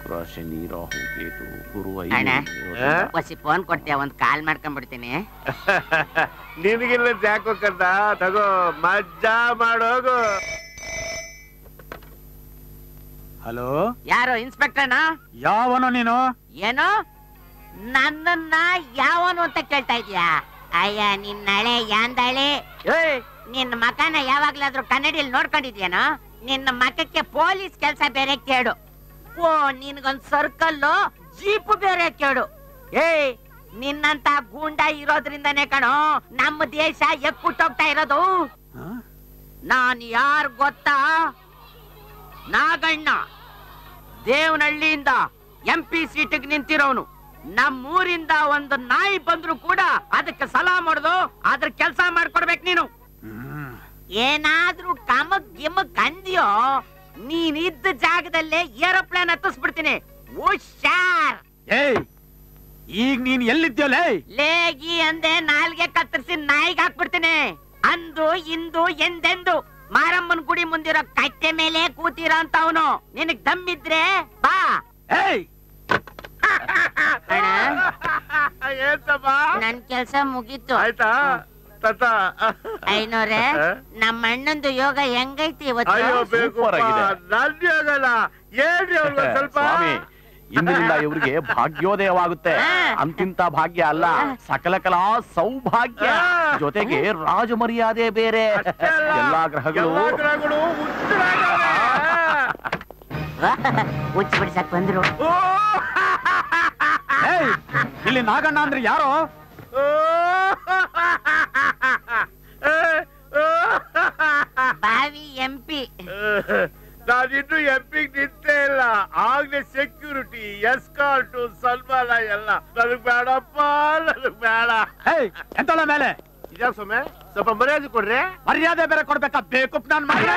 ಶುಕ್ರ ಶನಿ ರಾಹು ಕೇತು ಗುರು ಅಣ್ಣ. ಐದು ಒಸಿ ಫೋನ್ ಕೊಡ್ತೀಯ ಒಂದ್ ಕಾಲ್ ಮಾಡ್ಕೊಂಡ್ಬಿಡ್ತೀನಿ ನಿನಗಿಲ್ಲ ಜಾಕೋ ಕಂದ ತಗೋ ಮಜ್ಜಾ ಮಾಡೋಗು ಹಲೋ ಯಾರು ಇನ್ಸ್ಪೆಕ್ಟರ್ನಾ ಯಾವನೋ ನೀನು ಏನು ನನ್ನನ್ನ ಯಾವನು ಅಂತ ಕೇಳ್ತಾ ಇದೀಯಾ ಅಯ್ಯ ನಿನ್ನಳೆ ಯಾಂದಳೆ ಏಯ್ ನಿನ್ನ ಮಕನ ಯಾವಾಗ್ಲಾದ್ರೂ ಕನ್ನಡಿಯಲ್ಲಿ ನೋಡ್ಕೊಂಡಿದ್ಯೇನೋ ನಿನ್ನ ಮಕಕ್ಕೆ ಪೊಲೀಸ್ ಕೆಲಸ ಬೇರೆ ಕೇಳು ಓ ನಿನ್ಗೊಂದ್ ಸರ್ಕಲ್ ಜೀಪ್ ಬೇರೆ ಕೇಳು ಏಯ್ ನಿನ್ನಂತ ಗೂಂಡ ಇರೋದ್ರಿಂದನೇ ಕಣೋ ನಮ್ಮ ದೇಶ ಎಕ್ಕುಟ್ಟೋಗ್ತಾ ಇರೋದು ನಾನ್ ಯಾರ್ ಗೊತ್ತಾ ನಾಗಣ್ಣ ದೇವನಹಳ್ಳಿಯಿಂದ ಎಂ ಪಿ ಸೀಟಿಗೆ ನಿಂತಿರೋನು ನಮ್ಮೂರಿಂದ ಒಂದು ನಾಯಿ ಬಂದ್ರು ಕೂಡ ಅದಕ್ಕೆ ಸಲಾ ಮಾಡುದು ಅದ್ರ ಕೆಲಸ ಮಾಡ್ಕೊಡ್ಬೇಕು ನೀನು ಏನಾದ್ರೂ ಕಮಕ್ ಗಿಮಕ್ ಅಂದ್ಯೋ ನೀನ್ ಇದ್ದ ಜಾಗದಲ್ಲೇ ಏರೋಪ್ಲೇನ್ ಹತ್ತಿಸ್ಬಿಡ್ತೀನಿ ಹುಷಾರ್ ಏಯ್ ಈಗ ನೀನ್ ಎಲ್ಲಿದ್ಯೋಲೇ ಲೇಗಿ ಅಂದೆ ನಾಲ್ಗೆ ಕತ್ತರಿಸಿ ನಾಯಿಗೆ ಹಾಕ್ಬಿಡ್ತೀನಿ ಅಂದು ಇಂದು ಎಂದೆಂದು ಮಾರಮ್ಮನ್ ಗುಡಿ ಮುಂದಿರೋ ಕಟ್ಟೆ ಮೇಲೆ ಕೂತಿರೋ ಅಂತ ಅವನು ನಿನಗ್ ದಮ್ಮಿದ್ರೆ ಬಾ ಏಯ್ ಏನ್ಸಮ್ಮ ನನ್ ಕೆಲ್ಸ ಮುಗೀತು ಆಯ್ತಾ ತತ್ತ ಐನೋರೆ ನಮ್ಮ ಅಣ್ಣಂದು ಯೋಗ ಹೆಂಗೈತಿ ಅಯ್ಯೋ ಇವತ್ತು ಬೇಕು Super ಆಗಿದೆ. ನನ್ ಯೋಗಲ್ಲ ಹೇಳ್ರಿ ಅವ್ರಿಗೆ ಒಂದ್ ಸ್ವಲ್ಪ ಸ್ವಾಮಿ ಇಂದಿನಿಂದ ಇವ್ರಿಗೆ ಭಾಗ್ಯೋದಯವಾಗುತ್ತೆ ಹಾ. ಅಂತಿಂತ ಭಾಗ್ಯ ಅಲ್ಲ ಸಕಲ ಕಲಾ ಸೌಭಾಗ್ಯ ಹಾ. ಜೊತೆಗೆ ರಾಜ ಮರ್ಯಾದೆ ಬೇರೆ ಅಷ್ಟೇ ಅಲ್ಲ, ಎಲ್ಲಾ ಗ್ರಹಗಳು ಎಲ್ಲಾ ಗ್ರಹಗಳು ಹುಚ್ಚರಾಗವೆ. ಹುಚ್ಚ ಬಿಡ್ಸಕ್ ಬಂದ್ರು ಓ! ಏಯ್ ಇಲ್ಲಿ ನಾಗಣ್ಣ ಅಂದ್ರೆ ಯಾರೋ ಓ! ಬಾವಿ ಎಂಪಿ ನಾನಿನ್ನು ಎಪ್ಪಿಗ್ ನಿಂತೇ ಇಲ್ಲ ಆಗ್ಲೇ ಸೆಕ್ಯೂರಿಟಿ ಎಸ್ಕಾರ್ಟು ಸನ್ಮಾನ ಎಲ್ಲ ನನಗ್ ಬೇಡಪ್ಪ ನನಗ್ ಬೇಡ ಏಯ್ ಎಂತಳ ಮೇಲೆ ಇದ್ಯಾಕ್ ಸೊಮ್ಮೆ ಸ್ವಲ್ಪ ಮರ್ಯಾದೆ ಕೊಡ್ರಿ ಮರ್ಯಾದೆ ಬೇರೆ ಕೊಡ್ಬೇಕಾ ಬೇಕು ನಾನ್ ಮಾಡಿ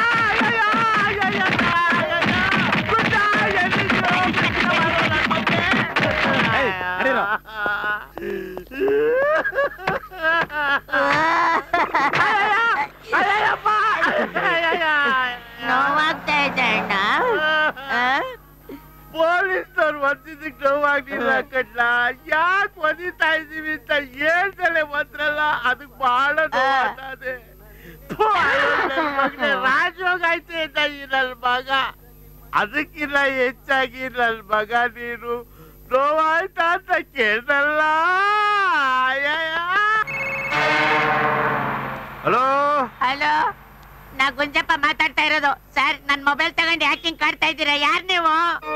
ಏಯ್, ನಡೀರೋ. ನೋವಾಗ್ತಾ ಇದೆ ಅಣ್ಣ ಆ? ಪೊಲೀಸ್ನವ್ರು ಒಂದಿದ್ದಕ್ಕೆ ನೋವಾಗ್ಲಿಲ್ಲ ಕಡ್ಲ ಯಾಕೆ ಒದಿತಾ ಇದೀವಿ ಅಂತ ಹೇಳ್ದಲೆ ಬಂದ್ರಲ್ಲ ಅದಕ್ ಬಹಳ ನೋವಾಗ್ತದೆ ರಾಜೋಗ ಐತೆ ಅಂತ ಈ ನನ್ ಮಗ ಅದಕ್ಕಿಂತ ಹೆಚ್ಚಾಗಿ ನನ್ ಮಗ ನೀನು ನೋವಾಯ್ತಾ ಅಂತ ಕೇಳ್ದಲ್ಲ ಹಲೋ ಹಲೋ ನಾ ಗುಂಜಪ್ಪ ಮಾತಾಡ್ತಾ ಇರೋದು ಸರ್ ನನ್ ಮೊಬೈಲ್ ತಗೊಂಡು ಹ್ಯಾಕಿಂಗ್ ಕಾಡ್ತಾ ಇದ್ದೀರಾ ಯಾರ್ ನೀವು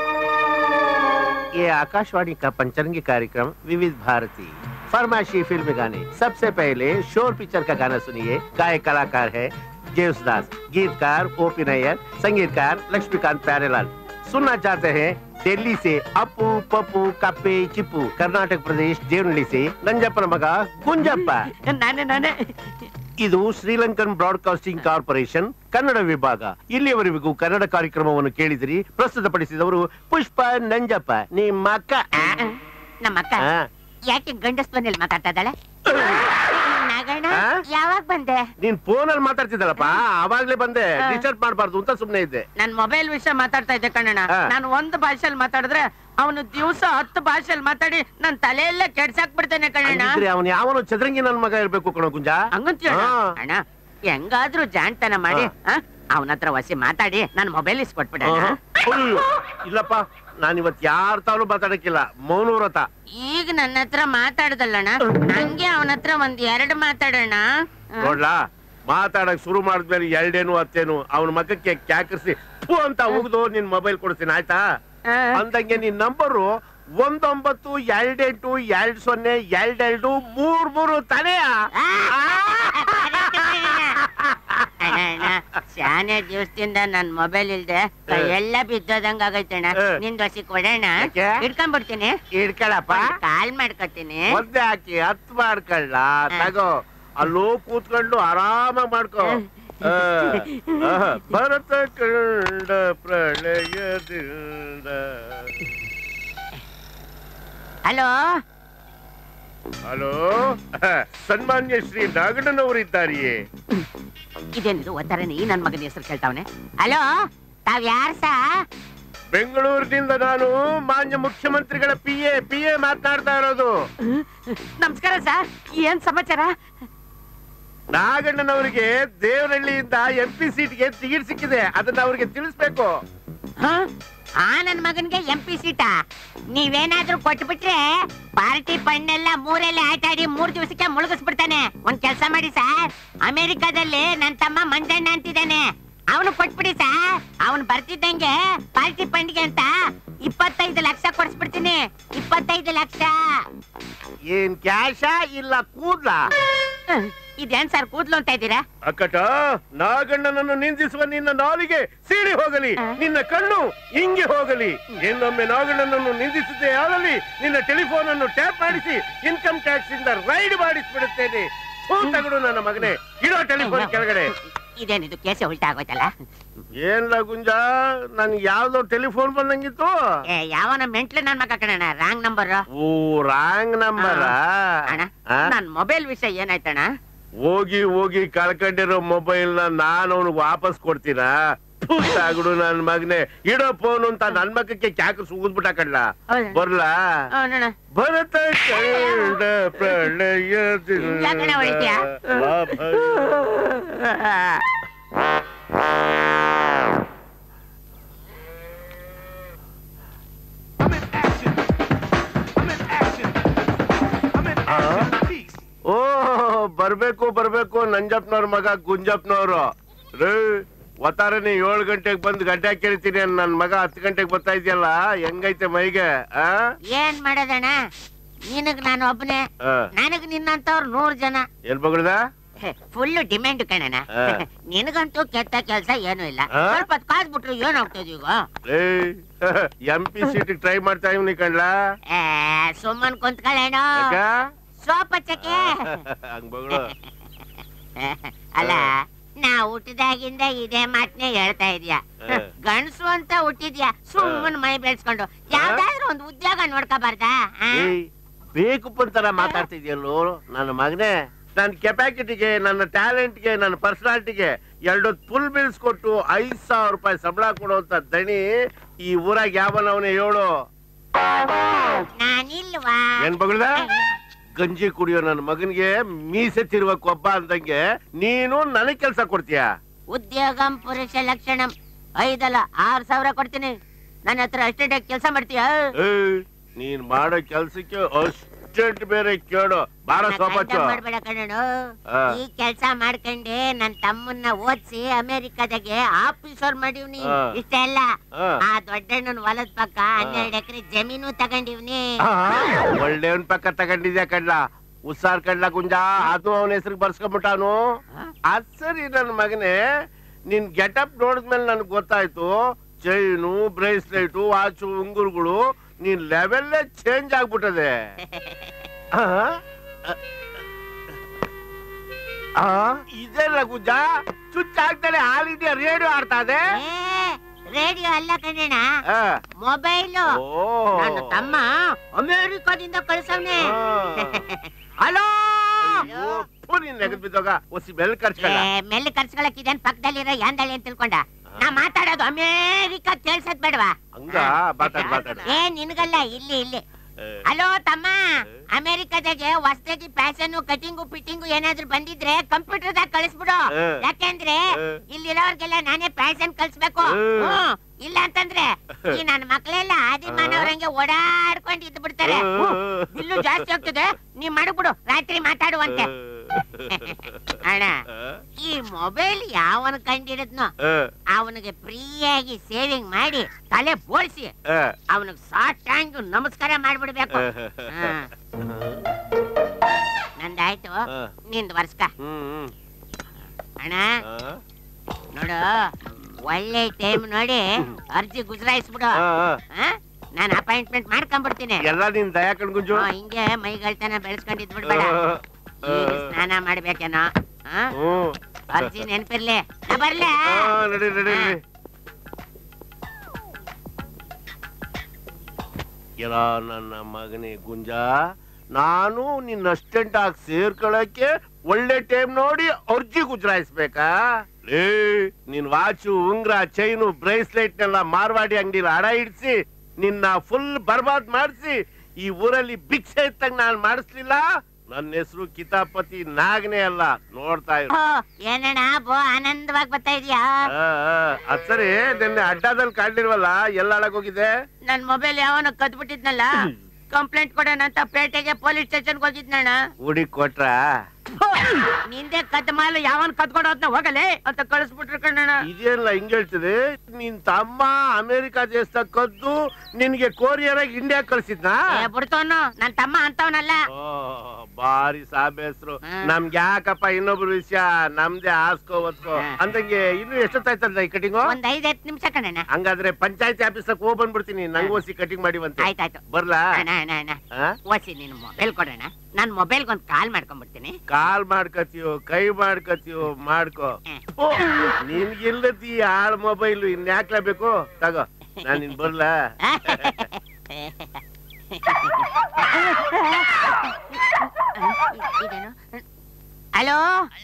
ये आकाशवाणी का पंचरंगी कार्यक्रम विविध भारती फरमाशी फिल्म गाने सबसे पहले शोर पिक्चर का गाना सुनिए गायक कलाकार है जेसदास गीतकार ओपी नैयर संगीतकार लक्ष्मीकांत प्यारेलाल सुनना चाहते हैं दिल्ली से अपू पप्पू कप्पे चिप्पू कर्नाटक प्रदेश देवनहಳ್ಳಿ से ಗಂಜಪ್ಪನ ಮಗ ಗುಂಜಪ್ಪ ನಾನೇ ನಾನೇ ಇದು ಶ್ರೀಲಂಕನ್ ಬ್ರಾಡ್ಕಾಸ್ಟಿಂಗ್ ಕಾರ್ಪೊರೇಷನ್ ಕನ್ನಡ ವಿಭಾಗ ಇಲ್ಲಿಯವರೆಗೂ ಕನ್ನಡ ಕಾರ್ಯಕ್ರಮವನ್ನು ಕೇಳಿದಿರಿ ಪ್ರಸ್ತುತಪಡಿಸಿದವರು ಪುಷ್ಪ ನಂಜಪ್ಪ ನಿಮ್ಮ ಅಕ್ಕ ಆ? ನಮ್ಮ ಅಕ್ಕ ಆ? ಯಾಕೆ ಗಂಡಸ್ ಮನೇಲಿ ಮಾತಾಡ್ತಾ ಇದ್ದಾಳೆ ನಾಗಣ್ಣ ಆ? ಯಾವಾಗ ಬಂದೆ ನೀನ್ ಫೋನ್ ಅಲ್ಲಿ ಮಾತಾಡ್ತಿದ್ದಲ್ಲಪ್ಪ ಅವಾಗ್ಲೇ ಬಂದೆ ಆ. ಡಿಸ್ಟರ್ಬ್ ಮಾಡಬಾರ್ದು ಅಂತ ಸುಮ್ನೆ ಇದ್ದೆ ನನ್ ಮೊಬೈಲ್ ವಿಷಯ ಮಾತಾಡ್ತಾ ಇದ್ದೆ ಕಣ್ಣಣ್ಣ ಆ. ನಾನು ಒಂದು ಭಾಷೆಯಲ್ಲಿ ಮಾತಾಡಿದ್ರೆ ಅವನು ದಿವಸ ಹತ್ತು ಭಾಷೆಯಲ್ಲಿ ಮಾತಾಡಿ ನನ್ ತಲೆಯೆಲ್ಲ ಕೆಡ್ಸಾಕ್ ಬಿಡ್ತೇನೆ ಕಣ್ಣಣ್ಣ ಹಂಗಿದ್ರೆ ಅವನು ಯಾವನು ಚದರಂಗಿ ನನ್ ಮಗ ಇರ್ಬೇಕು ಕಣೋ ಗುಂಜ ಹಂಗಂತೀಯ ಆ. ಅಣ್ಣ ಹೆಂಗಾದ್ರೂ ಜಾಣ್ತನ ಮಾಡಿ ಅವನ ಹತ್ರ ವಸಿ ಮಾತಾಡಿ ನನ್ ಮೊಬೈಲ್ ಇಸ್ಕೊಟ್ಬಿಡ ಆಹಾ. ಅಯ್ಯೋ, ಇಲ್ಲಪ್ಪ ನಾನ್ ಇವತ್ ಯಾರ ತಾನು ಮಾತಾಡಕ್ಕಿಲ್ಲ ಮೌನ ವ್ರತ ಈಗ ನನ್ನ ಹತ್ರ ಮಾತಾಡ್ದಲ್ಲಣ್ಣ ನಂಗೆ ಅವನ ಹತ್ರ ಒಂದ್ ಎರಡು ಮಾತಾಡೋಣ ಆ? ನೋಡ್ಲಾ ಮಾತಾಡಕ್ ಶುರು ಮಾಡಿದ್ಮೇಲೆ ಎರಡೇನು ಹತ್ತೇನು ಅವನ ಮಗಕ್ಕೆ ಕ್ಯಾಕರ್ಸಿ ಫು ಅಂತ ಉಗ್ದು ನಿನ್ ಮೊಬೈಲ್ ಕೊಡ್ತೀನಿ ಆಯ್ತಾ ಆ. ಅಂದಂಗೆ ನಿನ್ ನಂಬರು ಒಂದೊಂಬತ್ತು ಎರಡೆಂಟು ಎರಡ್ ಸೊನ್ನೆ ಎರಡೆರಡು ಮೂರ್ ಮೂರು ತಾನೆಯಾ ಆ, ಅಣ್ಣ ಅಣ್ಣ ಶಾನೆ ದಿವಸದಿಂದ ನನ್ ಮೊಬೈಲ್ ಇಲ್ದೆ ಕೈ ಎಲ್ಲ ಬಿದ್ದೋದಂಗ ಆಗೈತಣ್ಣ ಆ. ನಿನ್ ದೋಸಿ ಕೊಡೋಣ ಯಾಕೆ? ಇಟ್ಕೊಂಡ್ಬಿಡ್ತೀನಿ ಇಡ್ಕೊಳಪ್ಪ ಕಾಲ್ ಮಾಡ್ಕೊತೀನಿ ಒದ್ದೆ ಹಾಕಿ ಹತ್ ಮಾಡ್ಕೊಳ್ಳ ತಗೋ ಅಲ್ಲೋ ಕೂತ್ಕೊಂಡು ಆರಾಮಾಗಿ ಮಾಡ್ಕೋ ಆ, ಆ, ಭರತ ಕಂಡ ಪ್ರಳಯದಿಂದ ಹಲೋ ಹಲೋ ಸನ್ಮಾನ್ಯ ಶ್ರೀ ನಾಗಣ್ಣನವರಿದ್ದಾರೆಯೇ ಇದೇನಿದು ಒತ್ತಾರನೆ ಈ ನನ್ ಮಗನ ಹೆಸರು ಕೇಳ್ತಾವನೆ ಹಲೋ ತಾವ್ ಯಾರ್ ಸಾ ಬೆಂಗಳೂರಿನಿಂದ ನಾನು ಮಾನ್ಯ ಮುಖ್ಯಮಂತ್ರಿಗಳ ಪಿ ಎ ಪಿ ಎ ಮಾತನಾಡ್ತಾ ಇರೋದು ನಮಸ್ಕಾರ ಸರ್ ಏನ್ ಸಮಾಚಾರ ನಾಗಣ್ಣನವರಿಗೆ ದೇವರಹಳ್ಳಿಯಿಂದ ಎಂ ಪಿ ಸೀಟ್ಗೆ ಟಿಕೆಟ್ ಸಿಕ್ಕಿದೆ ಅದನ್ನ ಅವ್ರಿಗೆ ತಿಳಿಸ್ಬೇಕು ಹ? ಆ ನನ್ ಮಗನ್ಗೆ ಎಂ ಪಿ ಸೀಟಾ ನೀವೇನಾದ್ರೂ ಕೊಟ್ಬಿಟ್ರೆ ಪಾರ್ಟಿ ಫಂಡ್ ಮೂರಲ್ಲಿ ಆಟ ಆಡಿ ಮೂರ್ ದಿವಸಕ್ಕೆ ಮುಳುಗಿಸ್ಬಿಡ್ತಾನೆ ಒಂದ್ ಕೆಲ್ಸ ಮಾಡಿ ಸರ್ ಅಮೆರಿಕಾದಲ್ಲಿ ನನ್ ತಮ್ಮ ಮಂಜಣ್ಣ ಅಂತಿದ್ದಾನೆ ಅವನು ಕೊಟ್ಬಿಡಿ ಸರ್ ಅವನು ಬರ್ತಿದ್ದಂಗೆ ಪಾರ್ಟಿ ಫಂಡ್ಗೆ ಅಂತ ಇಪ್ಪತ್ತೈದು ಲಕ್ಷ ಕೊಡ್ಸ್ಬಿಡ್ತೀನಿ ಇಪ್ಪತ್ತೈದು ಲಕ್ಷ ಏನ್ ಕ್ಯಾಶ ಇಲ್ಲ ಕೂದ್ಲ ಹ್ಮ್. ಇದೇನ್ ಸರ್ ಕೂದ್ಲು ಅಂತ ಇದ್ದೀರಾ ಅಕ್ಕಟ ನಾಗಣ್ಣನನ್ನು ನಿಂದಿಸುವ ನಿನ್ನ ನಾಲಿಗೆ ಸೀರಿ ಹೋಗಲಿ ನಿನ್ನ ಕಣ್ಣು ಹಿಂಗೆ ಹೋಗಲಿ ಇನ್ನೊಮ್ಮೆ ನಾಗಣ್ಣನನ್ನು ನಿಂದಿಸಿದ್ದೇ ಆಗಲಿ ನಿನ್ನ ಟೆಲಿಫೋನ್ ಅನ್ನು ಟ್ಯಾಪ್ ಮಾಡಿಸಿ ಇನ್ಕಮ್ ಟ್ಯಾಕ್ಸ್ ಇಂದ ರೈಡ್ ಮಾಡಿಸ್ಬಿಡುತ್ತೇನೆ ಹೂ ತಗಡು ನನ್ನ ಮಗನೇ ಇಡೋ ಟೆಲಿಫೋನ್ ಕೆಳಗಡೆ ಇದೇನಿದು ಕೇಸ ಉಲ್ಟಾ ಆಗೋಯ್ತಲ್ಲ ಏನ್ಲ ಗುಂಜ ನನ್ಗೆ ಯಾವ್ದೋ ಟೆಲಿಫೋನ್ ಬಂದಂಗಿತ್ತು ಏ ಯಾವನ ಮೆಂಟ್ಲು ನನ್ ಮಗ ಕಣಣ್ಣ ರಾಂಗ್ ನಂಬರ್ ಓ ರಾಂಗ್ ನಂಬರ್ ಅಣ್ಣ ನನ್ ಮೊಬೈಲ್ ವಿಷಯ ಏನಾಯ್ತಣ್ಣ ಹೋಗಿ ಹೋಗಿ ಕಳ್ಕೊಂಡಿರೋ ಮೊಬೈಲ್ ನ ನಾನು ಅವನಿಗೆ ವಾಪಸ್ ಕೊಡ್ತೀನಾ ಥು, ತಗಡು ನನ್ ಮಗನೇ ಇಡೋ ಫೋನ್ ಅಂತ ನನ್ ಮಗಕ್ಕೆ ಕ್ಯಾಕ ಸುಗಿದ್ಬಿಟ್ಟ ಕಡ್ಲ ಹೌದಾ? ಬರ್ಲಾ ಅವನಣ್ಣ ಭರತ ಕಂಡ ಯಾಕಣ್ಣ ಹೊಡಿತೀಯ? ಓ ಬರ್ಬೇಕು ಬರ್ಬೇಕು ನಂಜಪ್ಪನವ್ರ ಮಗ ಗುಂಜಪ್ಪನವ್ರು ರೇ ಒತ್ತಾರನೆ ಏಳು ಗಂಟೆಗೆ ಬಂದು ಗಡ್ಡೆ ಕೇಳ್ತೀನಿ ನನ್ ಮಗ ಹತ್ತು ಗಂಟೆಗೆ ಬರ್ತಾ ಇದೆಯಲ್ಲ ಹೆಂಗೈತೆ ಮೈಗೆ ಆ ಏನ್ ಮಾಡೋದಣ್ಣ ನಿನಗ್ ನಾನು ಒಬ್ಬನೇ ಆ, ನನಗ್ ನಿನ್ನಂತವ್ರು ನೂರ್ ಜನ ಎಲ್ ಬಗ್ಳದ ಫುಲ್ ಡಿಮ್ಯಾಂಡ್ ಕಣಣ್ಣ ಆ. ನಿನಗಂತೂ ಕೆಟ್ಟ ಕೆಲ್ಸ ಏನೂ ಇಲ್ಲ ಆ? ಸ್ವಲ್ಪ ಹೊತ್ತು ಕಾದ್ಬಿಟ್ರು ಏನಾಗ್ತದ ಈಗ ಎಂ ಪಿ ಸೀಟ್ ಟ್ರೈ ಮಾಡ್ತಾ ಇವ್ನಿ ಕಣ್ಲಾ ಏ, ಸುಮ್ಮನ್ ಕುಂತ್ಕೊಳ್ಳೇಣ ಯಾಕ? ಸೋಪ್ ಹಚ್ಚಕ್ಕೆ ಹಂಗ್ ಬಗಳು ಅಲ್ಲ ನಾ ಹುಟ್ಟಿದಾಗಿಂದ ಇದೇ ಮಾತನ್ನೇ ಹೇಳ್ತಾ ಇದೀಯ ಆ. ಗಂಡಸು ಅಂತ ಹುಟ್ಟಿದ್ಯಾ ಸುಮ್ಮನ್ ಮೈ ಬೆಳೆಸ್ಕೊಂಡು ಯಾವ್ದಾದ್ರು ಒಂದು ಉದ್ಯೋಗ ನೋಡ್ಕೋಬಾರ್ದಾ ಆ? ಏಯ್, ಬೇಕು ಪಂತರ ಮಾತಾಡ್ತಿದ್ಯಲ್ಲೋ ನನ್ನ ಮಗನೇ ನನ್ನ ಕೆಪಾಸಿಟಿಗೆ ನನ್ನ ಟ್ಯಾಲೆಂಟ್ಗೆ ನನ್ನ ಪರ್ಸನಾಲಿಟಿಗೆ ಎರಡೊತ್ತು ಫುಲ್ ಬಿಲ್ಸ್ ಕೊಟ್ಟು ಐದ್ ಸಾವಿರ ರೂಪಾಯಿ ಸಂಬಳ ಕೊಡುವಂತ ದಣಿ ಈ ಊರಾಗ ಯಾವನವನೇ ಹೇಳು ನಾನಿಲ್ವಾ ಏನ್ ಬಗಳ್ದ ಗಂಜಿ ಕುಡಿಯೋ ನನ್ನ ಮಗನಿಗೆ ಮೀಸೆ ತಿರುವ ಕೊಬ್ಬ ಅಂದಂಗೆ ನೀನು ನನಗ್ ಕೆಲ್ಸ ಕೊಡ್ತೀಯ ಉದ್ಯೋಗಂ ಪುರುಷ ಲಕ್ಷಣಂ ಐದಲ್ಲ ಆರ್ ಸಾವಿರ ಕೊಡ್ತೀನಿ ನನ್ನ ಹತ್ರ ಅಷ್ಟೇ ಕೆಲಸ ಮಾಡ್ತೀಯ ಏಯ್, ನೀನ್ ಮಾಡೋ ಕೆಲ್ಸಕ್ಕೆ ಅಷ್ಟೆಂಟ್ ಬೇರೆ ಕೇಳು ಬಾಳ ಸೋಪಚ್ಚು ಮಾಡ್ಬೇಡ ಕಣ್ಣು ಆ. ಈ ಕೆಲ್ಸ ಮಾಡ್ಕೊಂಡೆ ನನ್ ತಮ್ಮನ್ನ ಓದ್ಸಿ ಅಮೆರಿಕದಾಗೆ ಆಫೀಸರ್ ಮಾಡಿವ್ನಿ ಆ. ಇಷ್ಟೆಲ್ಲ ಆ. ಆ ದೊಡ್ಡಣ್ಣನ ಹೊಲದ ಪಕ್ಕ ಹನ್ನೆರಡು ಎಕರೆ ಜಮೀನು ತಗೊಂಡಿವ್ನಿ ಒಳ್ಳೆಯವನ್ ಪಕ್ಕ ತಗೊಂಡಿದ್ಯಾ ಕಡ್ಲ ಉಸಾರ್ ಕಡ್ಲ ಗುಂಜ ಅದು ಅವನ ಹೆಸರಿಗೆ ಬರ್ಸ್ಕೊಂಬಿಟ್ಟಾನು ಅದ್ ಸರಿ ನನ್ ಮಗನೇ ನಿನ್ ಗೆಟಪ್ ನೋಡಿದ್ಮೇಲೆ ನನ್ಗೆ ಗೊತ್ತಾಯ್ತು ಚೈನು ಬ್ರೇಸ್ಲೆಟ್ ವಾಚು ಉಂಗುರುಗಳು ನೀನ್ ಲೆವೆಲ್ಲೇ ಚೇಂಜ್ ಆಗ್ಬಿಟ್ಟದೆ ಆ? ಆ? ಇದೆಲ್ಲ ಗುಂಜ ಚುಚ್ಚ ಆಗ್ತಾನೆ ಆಲ್ ಇಂಡಿಯಾ ರೇಡಿಯೋ ಆಡ್ತಾ ಇದೆ ರೇಡಿಯೋ ಅಲ್ಲ ಕಣ್ಣಣ್ಣ ಆ. ಮೊಬೈಲು ಓ. ನನ್ನ ತಮ್ಮ ಅಮೆರಿಕದಿಂದ ಕಳ್ಸವ್ನೆ ಆ. ಹಲೋ ಅಯ್ಯೋ, ಥು, ನೀನ್ ನೆಗದ್ ಬಿದ್ದೋಗ ಒಸಿ ಬೆಲ್ ಕರ್ಸ್ಕೊಳ್ಳ ಮೆಲ್ಲ ಕರ್ಸ್ಕೊಳಕ್ ಇದೇನ್ ಪಕ್ಕದಲ್ಲಿರೋ ಯಾಂದಳಿ ಅಂತ ತಿಳ್ಕೊಂಡ ನಾ ಮಾತಾಡೋದು ಅಮೇರಿಕ ಕೇಳ್ಸದ್ ಬೇಡವಾ ಹಂಗ ಮಾತಾಡ್ ಮಾತಾಡ ಏ ನಿನಗಲ್ಲ ಇಲ್ಲಿ ಇಲ್ಲಿ ಹಲೋ ತಮ್ಮ ಅಮೆರಿಕದಾಗೆ ಹೊಸದಾಗಿ ಫ್ಯಾಷನ್ ಕಟಿಂಗು ಫಿಟ್ಟಿಂಗು ಏನಾದ್ರು ಬಂದಿದ್ರೆ ಕಂಪ್ಯೂಟರ್ ದಾಗ ಕಳಿಸ್ಬಿಡು ಏ. ಯಾಕೆಂದ್ರೆ ಏ. ಇಲ್ಲಿರೋರ್ಗೆಲ್ಲ ನಾನೇ ಫ್ಯಾಷನ್ ಕಲ್ಸ್ಬೇಕು ಏ. ಹ್ಮ್. ಇಲ್ಲ ಅಂತಂದ್ರೆ ಈ ನನ್ನ ಮಕ್ಳೆಲ್ಲ ಆದಿಮಾನವ್ರಂಗೆ ಓಡಾಡ್ಕೊಂಡು ಇದ್ದು ಬಿಡ್ತಾರೆ ಹ್ಮ್. ಬಿಲ್ಲು ಜಾಸ್ತಿ ಆಗ್ತದೆ ನೀ ಮಾಡ್ಬಿಡು ರಾತ್ರಿ ಮಾತಾಡುವಂತೆ ಅಣ್ಣ ಈ ಮೊಬೈಲ್ ಯಾವನ್ ಕಂಡಿಡಿದ್ನೋ ಅವನಿಗೆ ಫ್ರೀಯಾಗಿ ಸೇವಿಂಗ್ ಮಾಡಿ ತಲೆ ಬೋಳ್ಸಿ ಅವನಿಗೆ ಸಾಷ್ಟಾಂಗ ನಮಸ್ಕಾರ ಮಾಡ್ಬಿಡ್ಬೇಕು ಹಾ. ನಂದಾಯ್ತು ಹಾ. ನಿಂದ್ ವರ್ಷಕ ಅಣ್ಣ ನೋಡು ಒಳ್ಳೆ ಟೈಮ್ ನೋಡಿ ಅರ್ಜಿ ಗುಜರಾಯಿಸ್ಬಿಡು ನಾನು ಅಪಾಯಿಂಟ್ಮೆಂಟ್ ಮಾಡ್ಕೊಂಡ್ಬಿಡ್ತೀನಿ ಎಲ್ಲ ನಿನ್ ದಯಾ ಕಣ್ಗುಂಜು ಹಾ, ಹಿಂಗೆ ಮೈಗಳ್ತನ ಬೆಳೆಸ್ಕೊಂಡಿದ್ ಬಿಡ್ಬೇಡ ಈಗ ಸ್ನಾನ ಮಾಡ್ಬೇಕೇನೋ ಹಾ? ಹ್ಮ್ ಅರ್ಜಿ ನೆನ್ಪಿರ್ಲಿ ನಾ ಬರ್ಲಾ ಆ, ನಡಿ ನಡಿ ನಡಿ ಎಲ್ಲ ನನ್ನ ಮಗನೇ ಗುಂಜ ನಾನು ನಿನ್ನ ಅಸ್ಟೆಂಟ್ ಆಗಿ ಸೇರ್ಕೊಳಕ್ಕೆ ಒಳ್ಳೆ ಟೈಮ್ ನೋಡಿ ಅರ್ಜಿ ಗುಜರಾಯಿಸ್ಬೇಕಾ ಲೇ ನಿನ್ ವಾಚು ಉಂಗ್ರ ಚೈನು ಬ್ರೇಸ್ಲೆಟ್ ನೆಲ್ಲ ಮಾರ್ವಾಡಿ ಅಂಗಡಿಲಿ ಅಡ ಇಡ್ಸಿ ನಿನ್ನ ಫುಲ್ ಬರ್ಬಾದ್ ಮಾಡಿಸಿ ಈ ಊರಲ್ಲಿ ಭಿಕ್ಷೆ ಇತ್ತಂಗ್ ನಾನ್ ಮಾಡಿಸ್ಲಿಲ್ಲ ನನ್ನ ಹೆಸರು ಕಿತಾಪತಿ ನಾಗನೇ ಅಲ್ಲ ನೋಡ್ತಾ ಇರು ಓ, ಏನಣ್ಣ ಬೋ ಆನಂದವಾಗಿ ಬರ್ತಾ ಇದೀಯಾ ಆ, ಆ, ಅದ್ ಸರಿ ನಿನ್ನೆ ಅಡ್ಡದಲ್ಲಿ ಕಾಣ್ಲಿಲ್ವಲ್ಲ ಎಲ್ಲ ಹಾಳಾಗೋಗಿದೆ ನನ್ ಮೊಬೈಲ್ ಯಾವನ ಕದ್ಬಿಟ್ಟಿದ್ನಲ್ಲ ಕಂಪ್ಲೇಂಟ್ ಕೊಡೋಣ ಅಂತ ಪೇಟೆಗೆ ಪೊಲೀಸ್ ಸ್ಟೇಷನ್ಗೆ ಹೋಗಿದ್ನಣ್ಣ ಹುಡಿ ಕೊಟ್ರ ನಿಂದೆ ಕದ್ದ ಮಾಲು ಯಾವನ್ ಕದ್ಕೊಡೋದ್ನ ಹೋಗಲೇ ಅಂತ ಕಳಿಸ್ಬಿಟ್ರು ಕಣ್ಣಣ್ಣ ಇದೇನಲ್ಲ ಹಿಂಗ್ ಹೇಳ್ತಿದೆ ನಿನ್ ತಮ್ಮ ಅಮೆರಿಕ ದೇಶದಾಗ ಕದ್ದು ನಿನ್ಗೆ ಕೊರಿಯರ್ ಆಗಿ ಇಂಡಿಯಾ ಕಳ್ಸಿದ್ನಾ ಏ ಬಿಡ್ತವನು ನನ್ ತಮ್ಮ ಅಂತವನಲ್ಲ ಓ, ಬಾರಿ ಸಾಬೇಸ್ರು ಹಾ. ನಮ್ಗೆ ಯಾಕಪ್ಪ ಇನ್ನೊಬ್ರು ವಿಷಯ ನಮ್ದೇ ಆಸ್ಕೋ ಒತ್ಕೋ ಹಾ. ಅಂದಂಗೆ ಇನ್ನು ಎಷ್ಟೊತ್ತಾಯ್ತಲ್ಲ ಈ ಕಟಿಂಗು ಒಂದ್ ಐದ್ ಹತ್ತು ನಿಮಿಷ ಕಣ್ಣಣ್ಣ ಹಂಗಾದ್ರೆ ಪಂಚಾಯತಿ ಆಫೀಸ್ ಹೋಗ್ ಬಂದ್ಬಿಡ್ತೀನಿ ನಂಗೆ ಓಸಿ ಕಟಿಂಗ್ ಮಾಡಿವಂತೆ ಆಯ್ತಾಯ್ತು ಬರ್ಲಾ ಅಣ್ಣ ಅಣ್ಣ ಅಣ್ಣ ಆ? ಓಸಿ ನೀನು ಮೊಬೈಲ್ ಕೊಡೋಣ ನಾನ್ ಮೊಬೈಲ್ಗೆ ಒಂದ್ ಕಾಲ್ ಮಾಡ್ಕೊಂಡ್ಬಿಡ್ತೀನಿ ಕಾಲ್ ಮಾಡ್ಕತಿಯೋ ಕೈ ಮಾಡ್ಕತಿಯೋ ಮಾಡ್ಕೋ ಓ, ನಿನ್ಗಿಲ್ಲದಿ ಆಳ್ ಮೊಬೈಲ್ ಇನ್ಯಾಕ್ಲ ಬೇಕು ತಗೋ ನಾನ್ ನಿನ್ ಬರ್ಲಾ ಇದೇನು ಹಲೋ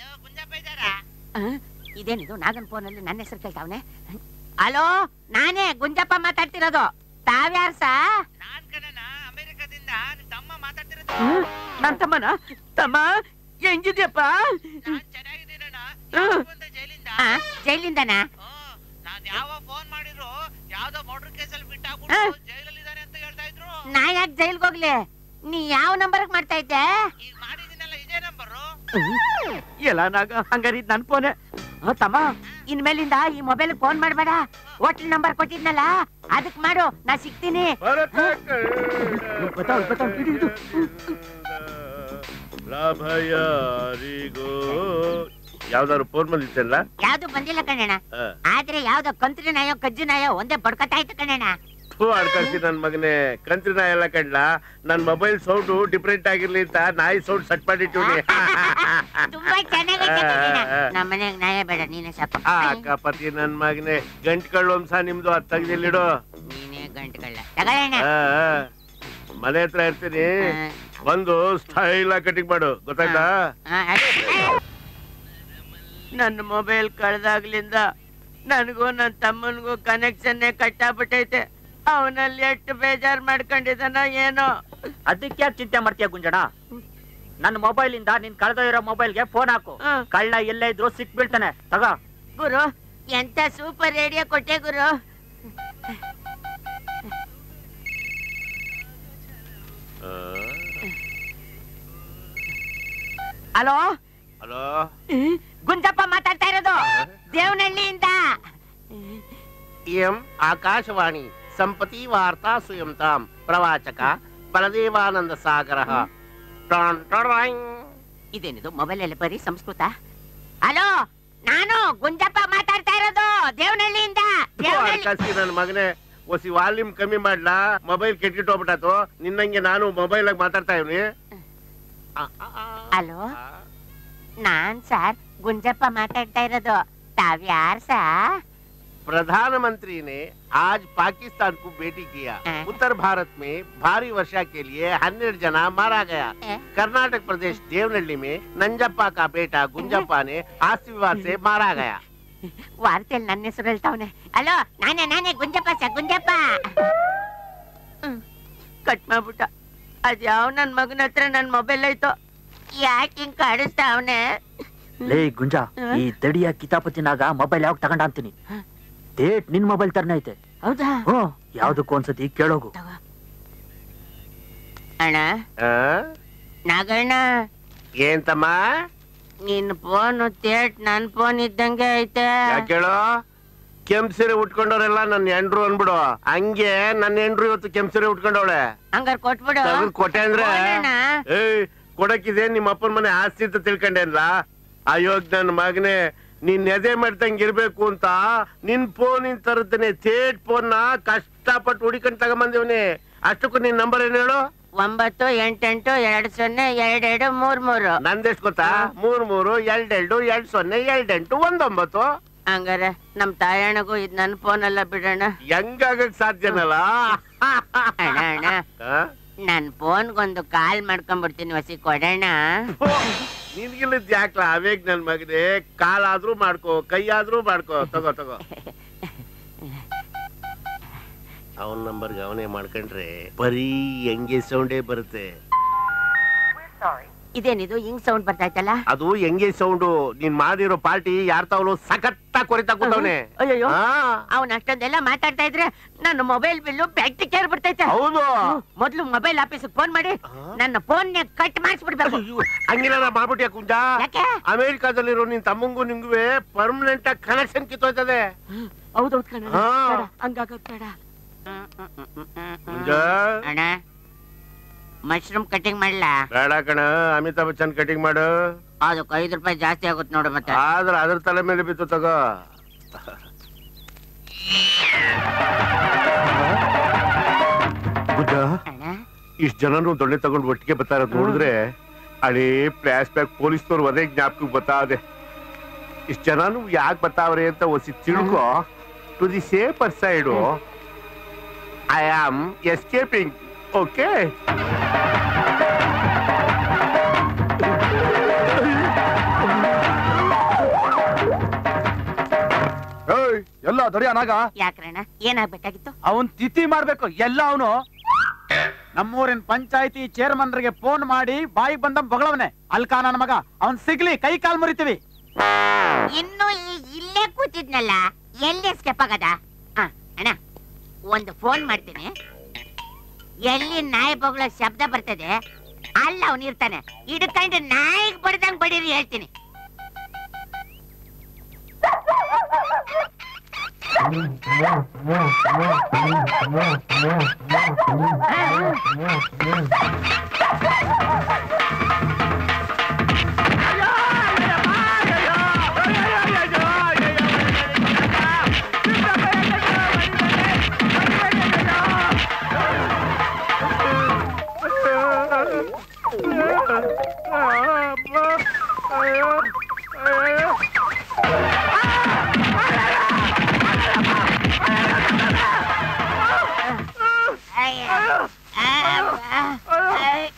ಇದೇನಿದು ನಾಗನ್ ಫೋನಲ್ಲಿ ನನ್ನ ಹೆಸರು ಕೇಳ್ತಾವನೆ ಹಲೋ ನಾನೇ ಗುಂಜಪ್ಪ ಮಾತಾಡ್ತಿರೋದು ತಾವ್ಯಾರ ಸಾ ನಾನ್ ಕಣಣ್ಣ ಅಮೆರಿಕದಿಂದ ನಿನ್ ತಮ್ಮ ಮಾತಾಡ್ತಿರೋದು ನನ್ ತಮ್ಮನ ತಮ್ಮ ಹೆಂಗಿದ್ಯಪ್ಪ ನಾನ್ ಚೆನ್ನಾಗಿದ್ದೀನಣ್ಣ ಯಾವಾಗ ಬಂದೆ ಜೈಲಿಂದ ಜೈಲಿಂದನಾ ಓ, ನಾನ್ ಯಾವ ಫೋನ್ ಮಾಡಿದ್ರು ಯಾವ್ದೋ ಮರ್ಡರ್ ಕೇಸಲ್ಲಿ ಆ. ಬಿಟ್ಟಾಗ್ಬಿಟ್ಟು ಜೈಲಲ್ಲಿದ್ದಾನೆ ಅಂತ ಹೇಳ್ತಾ ಇದ್ರು ನಾ ಯಾಕೆ ಜೈಲ್ಗೆ ಹೋಗ್ಲಿ ನೀ ಯಾವ ನಂಬರ್ಗೆ ಮಾಡ್ತಾ ಇದ್ದೆ ಈಗ ಮಾಡಿದ್ದೀನಲ್ಲ ಇದೇ ನಂಬರು ಎಲ್ಲ ನಾಗ ಹಂಗಾರಿ ನನ್ ಫೋನ್ ತಮ್ಮ ಇನ್ಮೇಲಿಂದ ಈ ಮೊಬೈಲ್ ಫೋನ್ ಮಾಡ್ಬೇಡ ಹೋಟ್ಲ್ ನಂಬರ್ ಕೊಟ್ಟಿದ್ನಲ್ಲ ಅದಕ್ ಮಾಡು ನಾ ಸಿಗ್ತೀನಿ ಭರತ ಗೊತ್ತಾವ್, ಗೊತ್ತಾವ್, ಹಿಡಿ, ಹಿಡಿ. ಲಾಭ ಯಾರಿಗೋ ಯಾವ್ದಾದ್ರು ಫೋನ್ ಬಂದಿತ್ತಲ್ಲ ಯಾವ್ದು ಬಂದಿಲ್ಲ ಕಣಣ್ಣ ಆ. ಆದ್ರೆ ಯಾವ್ದೋ ಕಂತ್ರಿ ನಾಯೋ ಕಜ್ಜು ನಾಯೋ ಒಂದೇ ಬಡ್ಕತಾ ಇತ್ತು ಕಣಣ್ಣ ಥೂ ಅಡ್ಕಳ್ಸಿ ನನ್ ಮಗನೇ ಕಂತ್ರಿ ನಾಯಿ ಎಲ್ಲ ಕಂಡ್ಲ ನನ್ ಮೊಬೈಲ್ ಸೌಂಡ್ ಡಿಫ್ರೆಂಟ್ ಆಗಿರ್ಲಿ ಅಂತ ನಾಯಿ ಸೌಂಡ್ ಸಟ್ ಮಾಡಿಟ್ಟಿವ್ನಿ ತುಂಬಾ ಚೆನ್ನಾಗೈತೆ ಕಣಣ್ಣ. ನಮ್ ಮನೆಗ್ ನಾಯ ಬೇಡ ನೀನೇ ಸಾಕು ಆ ಅಕ್ಕಪತಿ ನನ್ ಮಗನೇ ಗಂಟ್ಗಳು ವಂಶ ನಿಮ್ದು ಅದ್ ತೆಗ್ದಿಲ್ಲಿಡು ನೀನೇ ಗಂಟುಗಳ ತಗೊಳ್ಳೋಣ ಆ, ಆ. ಮನೆ ಹತ್ರ ಇರ್ತೀನಿ ಬಂದು ಸ್ಟೈಲ್ ಆಗಿ ಕಟಿಂಗ್ ಮಾಡು ಗೊತ್ತಾಯ್ತಾ ನನ್ನ ಮೊಬೈಲ್ ಕಳ್ದಾಗ್ಲಿಂದ ನನಗೂ ನನ್ನ ತಮ್ಮನಿಗೂ ಕನೆಕ್ಷನ್ ಕಟ್ಟಾಗ್ಬಿಟ್ಟೈತೆ ಅವನಲ್ಲಿ ಎಷ್ಟು ಬೇಜಾರ್ ಮಾಡ್ಕೊಂಡಿದ್ದಾನ ಏನೋ ಅದಕ್ಕೆ ಯಾಕೆ ಚಿಂತೆ ಮಾಡ್ತೀಯ ಗುಂಜಣ ನನ್ನ ಮೊಬೈಲ್ ಇಂದ ನಿನ್ ಕಳೆದ ಇರೋ ಮೊಬೈಲ್ಗೆ ಫೋನ್ ಹಾಕು ಹ. ಕಳ್ಳ ಎಲ್ಲೇ ಇದ್ರು ಸಿಕ್ ಬೀಳ್ತಾನೆ ತಗೋ ಗುರು ಎಂತ ಸೂಪರ್ ರೇಡಿಯೋ ಕೊಟ್ಟೆ ಗುರು ಆ, ಹಲೋ ಹಲೋ ಗುಂಜಪ್ಪ ಮಾತಾಡ್ತಾ ಇರೋದು ದೇವನಹಳ್ಳಿಯಿಂದ ಎಂ ಆಕಾಶವಾಣಿ ಸಂಪತಿ ವಾರ್ತಾ ಸುಯಂ ತಾಂ ಪ್ರವಾಚಕ ಬಲದೇವಾನಂದ ಸಾಗರ ಇದೇನಿದು ಮೊಬೈಲ್ ಅಲ್ಲಿ ಬರೀ ಸಂಸ್ಕೃತ ಹಲೋ ನಾನು ಗುಂಜಪ್ಪ ಮಾತಾಡ್ತಾ ಇರೋದು ದೇವನಹಳ್ಳಿಯಿಂದ ದೇವನಹಳ್ಳಿ ಕಳ್ಸಿ ನನ್ ಮಗನೇ ಒಸಿ ವಾಲ್ಯೂಮ್ ಕಮ್ಮಿ ಮಾಡ್ಲಾ ಮೊಬೈಲ್ ಕೆಟ್ಕಿಟ್ಟು ಹೋಗ್ಬಿಟ್ಟಾತು ನಿನ್ನಂಗೆ ನಾನು ಮೊಬೈಲ್ ಆಗಿ ಮಾತಾಡ್ತಾ ಇವ್ನಿ ಹಲೋ ನಾನ್ ಸರ್ ಗುಂಜಪ್ಪ ಮಾತಾಡ್ತಾ ಇರೋದು ತಾವ್ಯಾರ್ ಸಾ प्रधानमंत्री ने आज पाकिस्तान को बेटी किया हाँ। उत्तर भारत में भारी वर्षा के लिए हन्नेड जना मारा गया हाँ। कर्नाटक प्रदेश देवनहल्ली में नंजप्पा का बेटा गुंजप्पा ने आस्ति विवाद से मारा गया ವಾರ್ತೆಯಲ್ಲಿ ನನ್ನ ಹೆಸರು ಹೇಳ್ತಾವನೆ ಹಲೋ ನಾನೇ ನಾನೇ ಗುಂಜಪ್ಪ ಸ ಗುಂಜಪ್ಪ ಕಟ್ ಮಾಡ್ಬಿಟ್ಟ ಅದ್ ಯಾವ ನನ್ ಮಗನ ಹತ್ರ ನನ್ ಮೊಬೈಲ್ ಐತೋ ಯಾಕೆ ಹಿಂಗ್ ಕಾಡಿಸ್ತಾವನೆ ಲೇ ಗುಂಜ ಹ? ಈ ದಡಿಯ ಕಿತಾಪತಿನಾಗ ಮೊಬೈಲ್ ಯಾವಾಗ ತಗೊಂಡ ಅಂತೀನಿ ಡೇಟ್ ನಿನ್ ಮೊಬೈಲ್ ತರನ ಐತೆ ಹೌದಾ ಹ್ಞೂ ಯಾವ್ದಕ್ಕೂ ಒಂದ್ಸತಿ ಕೇಳೋಗು ಅಣ್ಣ ಆ? ನಾಗಣ್ಣ ಏನ್ ತಮ್ಮ ನಿನ್ ಫೋನ್ ತೇಟ್ ನನ್ ಫೋನ್ ಇದ್ದಂಗೆ ಐತೆ ಯಾಕೇಳೋ ಕೆಂಪ್ಸಿರೆ ಉಟ್ಕೊಂಡವ್ರೆಲ್ಲ ನನ್ನ ಎಂಡ್ರು ಅನ್ಬಿಡು ಹಂಗೆ ನನ್ನ ಎಂಡ್ರು ಇವತ್ತು ಕೆಂಪ್ಸಿರೆ ಉಟ್ಕೊಂಡವಳೆ ಹಂಗಾರ್ ಕೊಟ್ಬಿಡು ತೆಗ್ದು ಕೊಟ್ಟೆ ಅಂದ್ರೆ ಕೊಡೋಣ. ಏಯ್ ಕೊಡಕ್ಕಿದೆ ನಿಮ್ಮ ಅಪ್ಪನ ಮನೆ ಆಸ್ತಿ ಅಂತ ತಿಳ್ಕೊಂಡೇನ್ಲ ಅಯೋಗ್ ನನ್ ಮಗನೇ ನೀನ್ ಎದೆ ಮಾಡ್ದಂಗ್ ಇರ್ಬೇಕು ಅಂತ ನಿನ್ ಫೋನ್ ಇನ್ ತರುತ್ತೇನೆ ಥೇಟ್ ಫೋನ್ ನ ಕಷ್ಟಪಟ್ಟು ಹುಡಿಕೊಂಡ್ ತಗೊಂಬಂದಿವ್ನಿ ಅಷ್ಟಕ್ಕೂ ನಿನ್ ನಂಬರ್ ಏನ್ ಹೇಳು ಒಂಬತ್ತು ಎಂಟೆಂಟು ಎರಡ್ ಸೊನ್ನೆ ಎರಡೆರಡು ಮೂರ್ ಮೂರು ನಂದೆಷ್ಟ್ ಗೊತ್ತಾ ಮೂರ್ ಮೂರು ಎರಡೆರಡು ಎರಡ್ ಸೊನ್ನೆ ಎರಡೆಂಟು ಒಂದೊಂಬತ್ತು ಹಂಗಾರೆ ನಮ್ ತಾಯಣ್ಣಗೂ ಇದ್ ನನ್ ಫೋನ್ ಅಲ್ಲ ಬಿಡೋಣ ಹೆಂಗಾಗಕ್ ಸಾಧ್ಯನಲ್ಲ ಅಣ್ಣ ಅಣ್ಣ ಆ? ನನ್ ಫೋನ್ಗೊಂದು ಕಾಲ್ ಮಾಡ್ಕೊಂಡ್ಬಿಡ್ತೀನಿ ವಸಿ ಕೊಡೋಣ ನಿನ್ಗಿಲ್ಲದ್ ಯಾಕ್ಲ ಅವೇಗ್ ನನ್ ಮಗನೇ ಕಾಲಾದ್ರೂ ಮಾಡ್ಕೋ ಕೈಯಾದ್ರೂ ಮಾಡ್ಕೋ ತಗೋ ತಗೋ ಅವನ್ ನಂಬರ್ಗೆ ಅವನೇ ಮಾಡ್ಕೊಂಡ್ರೆ ಬರೀ ಹೆಂಗೆ ಸೌಂಡೇ ಬರುತ್ತೆ ಇದೇನಿದು ಹಿಂಗ್ ಸೌಂಡ್ ಬರ್ತಾ ಇತ್ತಲ್ಲ ಅದು ಹೆಂಗೆ ಸೌಂಡು ನೀನ್ ಮಾಡಿರೋ ಪಾರ್ಟಿ ಯಾರ್ ತಾವಲು ಸಖತ್ತ ಕೊರಿತಾ ಕೂತವನೆ ಅಯ್ಯಯ್ಯೋ. ಅವನ್ ಅಷ್ಟೊಂದೆಲ್ಲ ಮಾತಾಡ್ತಾ ಇದ್ರೆ ನನ್ನ ಮೊಬೈಲ್ ಬಿಲ್ಲು ಬೆಟ್ಟಿ ಕೇರ್ ಬಿಡ್ತೈತೆ ಹೌದು ಮೊದ್ಲು ಮೊಬೈಲ್ ಆಫೀಸ್ ಫೋನ್ ಮಾಡಿ ನನ್ನ ಫೋನ್ ಕಟ್ ಮಾಡಿಸ್ಬಿಡ್ಬೇಕು ಹಂಗಿಲ್ಲ ಮಾಡ್ಬಿಟ್ಯಾ ಕುಂಜ ಯಾಕೆ ಅಮೆರಿಕಾದಲ್ಲಿರೋ ನಿನ್ ತಮ್ಮಂಗೂ ನಿಂಗುವೆ ಪರ್ಮನೆಂಟ್ ಆಗಿ ಕನೆಕ್ಷನ್ ಕಿತ್ತೋಯ್ತದೆ ಹೌದೌದು ಕಣ ಹಾ. ಹಂಗಾಗೋದ್ ಬೇಡ ಕುಂಜ ಅಣ್ಣ ಮಶ್ರೂಮ್ ಕಟಿಂಗ್ ಮಾಡ್ಲಾ ಬೇಡ ಕಣ ಅಮಿತಾಬ್ ಬಚ್ಚನ್ ಕಟಿಂಗ್ ಮಾಡು ಅದಕ್ಕೆ ಐದು ರೂಪಾಯಿ ಜಾಸ್ತಿ ಆಗುತ್ತೆ ನೋಡು ಮತ್ತೆ ಆದ್ರ ಅದ್ರ ತಲೆ ಮೇಲೆ ಬಿತ್ತು ತಗೋ ಗುಡ್ಡ ಅಣ್ಣ ಇಷ್ಟ್ ಜನನು ದೊಣ್ಣೆ ತಗೊಂಡು ಒಟ್ಟಿಗೆ ಬರ್ತಾ ಇರೋದು ನೋಡಿದ್ರೆ ಹಳೇ ಫ್ಲಾಶ್ ಬ್ಯಾಕ್ ಪೊಲೀಸ್ನವ್ರು ಅದೇ ಜ್ಞಾಪಕ ಬತ್ತಾದೆ ಇಷ್ಟ್ ಜನನು ಯಾಕೆ ಬತ್ತಾವ್ರೆ ಅಂತ ಒಸಿ ತಿಳ್ಕೊ to the safer side I am escaping okay ಎಲ್ಲ ದೊರೆಯನಾಗ ಯಾಕ್ರಣ್ಣ ಏನಾಗ್ಬೇಕಾಗಿತ್ತು ಅವನ್ ತಿಥಿ ಮಾಡ್ಬೇಕು ಎಲ್ಲ ಅವನು ನಮ್ಮೂರಿನ ಪಂಚಾಯತಿ ಚೇರ್ಮನ್ರಿಗೆ ಫೋನ್ ಮಾಡಿ ಬಾಯಿ ಬಂದ ಬಗಳವನೆ ಅಲ್ಕಾ ನನ್ನ ಮಗ ಅವನ್ ಸಿಗ್ಲಿ ಕೈ ಕಾಲ್ ಮುರಿತೀವಿ ಇನ್ನು ಈ- ಇಲ್ಲೇ ಕೂತಿದ್ನಲ್ಲ ಎಲ್ಲಿ ಎಸ್ಕೇಪ್ ಆಗದ ಆ, ಅಣ್ಣ ಒಂದು ಫೋನ್ ಮಾಡ್ತೀನಿ ಎಲ್ಲಿ ನಾಯಿ ಬೊಗಳ ಶಬ್ದ ಬರ್ತದೆ ಅಲ್ಲ ಅವನ್ ಇರ್ತಾನೆ ಹಿಡ್ಕೊಂಡು ನಾಯಿಗ್ ಬಡ್ದಂಗ್ ಬಡೀರಿ ಹೇಳ್ತೀನಿ ಅಯ್ಯ. ಆ, ಆ, ಅಯ್ಯ.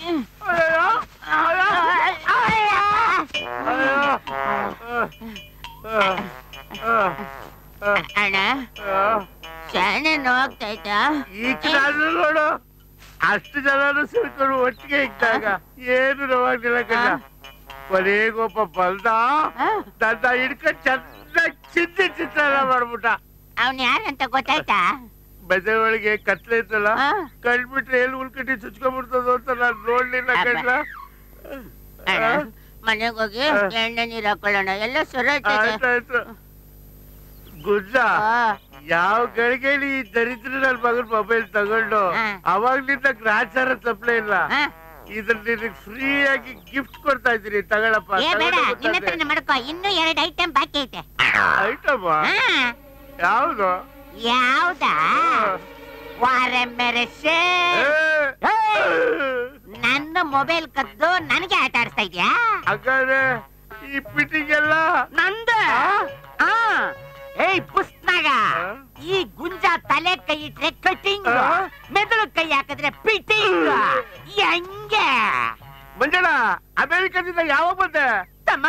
ಅಣ್ಣ ಶಾನೆ ನೋವಾಗ್ತೈತಾ ಈಗ ನಾನು ನೋಡು ಅಷ್ಟು ಜನನು ಸೇರ್ಕೊಂಡು ಒಟ್ಟಿಗೆ ಇದ್ದಾಗ ಏನು ನೋವಾಗಿಲ್ಲ ಕಣ್ಣ ಕೊನೆಗೊಬ್ಬ ಬಲ್ದ ನನ್ನ ಹಿಡ್ಕೊಂಡು ಚೆನ್ನಾಗಿ ಚಿಂತೆ ಚಿತ್ರಾನ್ನ ಮಾಡ್ಬಿಟ್ಟ ಅವನ್ ಯಾರಂತ ಗೊತ್ತಾಯ್ತಾ ಬೆದೆ ಒಳಗೆ ಕತ್ಲೆ ಇತ್ತಲ್ಲ ಆ? ಕಂಡ್ಬಿಟ್ರೆ ಎಲ್ಲಿ ಉಳ್ಕಟ್ಟಿ ಚುಚ್ಕೊಂಡ್ಬಿಡ್ತದೋ ಅಂತ ನಾನು ನೋಡ್ಲಿಲ್ಲ ಕಣ್ಣ ಅಣ್ಣ ಮನೆಗೆ ಹೋಗಿ ಎಣ್ಣೆ ನೀರ್ ಹಾಕೊಳ್ಳೋಣ ಎಲ್ಲ ಸರೋಯ್ತದೆ ಆಯ್ತಾಯ್ತು ಗುಜ್ಜ ಯಾವ ಗಳಿಗೆಲಿ ಈ ದರಿದ್ರ ನನ್ ಮಗನ್ ಮೊಬೈಲ್ ತಗೊಂಡು ಹಾ. ಅವಾಗ್ಲಿಂದ ಗ್ರಾಚಾರ ತಪ್ಪಲೇ ಇಲ್ಲ ಇದ್ರ ನಿನಗೆ ಫ್ರೀ ಆಗಿ ಗಿಫ್ಟ್ ಕೊಡ್ತಾ ಇದ್ದೀನಿ ತಗೊಳಪ್ಪ ಏ ಬೇಡ ನಿನ್ನ ಹತ್ರನೇ ಮಾಡ್ಕೋ ಇನ್ನು ಎರಡು ಐಟಮ್ ಬಾಕಿ ಐತೆ ಐಟಮ್ ಹಾ, ಯಾವ್ದು ಯಾವ್ದಾ ವಾರೆ ಮೆರೆಸೆ ಏ, ನನ್ನ ಮೊಬೈಲ್ ಕದ್ದು ನನಗೆ ಆಟ ಆಡಿಸ್ತಾ ಇದ್ಯಾ ಹಾಗಾದ್ರೆ ಈ ಪಿಟಿಂಗ್ ಎಲ್ಲ ನಂದು ಆ, ಏಯ್ ಪುಸ್ತಕ ಆ? ಈ ಗುಂಜ ತಲೆ ಕೈ ಇಟ್ರೆ ಕಟಿಂಗ್ ಆ? ಮೆದುಳು ಕೈ ಹಾಕಿದ್ರೆ ಪಿಟಿಂಗ್ ಹೆಂಗೆ ಮಂಜಣ್ಣ ಅಮೆರಿಕದಿಂದ ಯಾವಾಗ ಬಂದೆ ತಮ್ಮ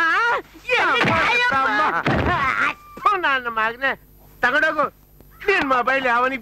ಎಲ್ಲಿ ತಮ್ಮ. ಕಾಯಪ್ಪ? ಥು, ನನ್ನ ಮಗನೆ ತಗೊಂಡೋಗು ನಿನ್ ಮೊಬೈಲ್ ಯಾವನಿಗೆ